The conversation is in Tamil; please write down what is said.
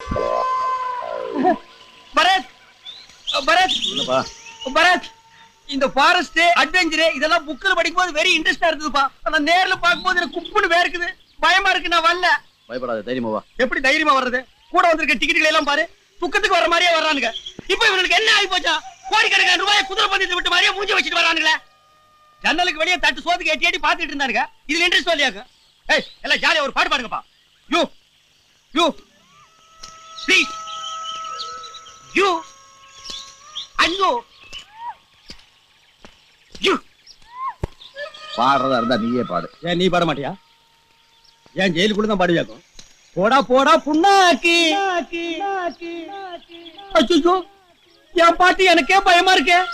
பரத் பரத் இல்லப்பா பரத் இந்த ஃபாரஸ்ட் அட்வென்ச்சர் இதெல்லாம் புக்ல படிக்கும்போது வெரி இன்ட்ரெஸ்டா இருந்ததுப்பா ஆனா நேர்ல பார்க்கும்போது எனக்கு குப்புன்னு வேர்க்குது பயமா இருக்கு நான் வரல பயப்படாத தைரியமா வா எப்படி தைரியமா வர்றது கூட வந்திருக்க டிக்கெட்டுகள் எல்லாம் பாரு துக்கத்துக்கு வர மாதிரியே வர்றானுங்க இப்போ இவனுக்கு என்ன ஆகி போச்சா கோடிக்கணக்கான ரூபாய் குதிரை பந்தயத்தை விட்டு மாதிரியே மூஞ்சி வச்சுட்டு வரானுங்களே ஜன்னலுக்கு வெளியே தட்டு சோத்துக்கு எட்டி எட்டி பாத்துட்டு இருந்தானுங்க இதுல இன்ட்ரெஸ்ட் வரலையாக்கு ஏய் எல்லாம் ஜாலியா ஒரு பாட்டு பாடுங்கப்பா யூ யூ ப்ளீஸ் யூ ஐயோ யூ பாடுறதா இருந்தா நீயே பாடு ஏன் நீ பாட மாட்டியா ஏன் ஜெயிலுக்குள்ள தான் பாடுவியாக்கும் போடா போடா புண்ணாக்கி அச்சோ என் பாட்டு எனக்கே பயமா இருக்கே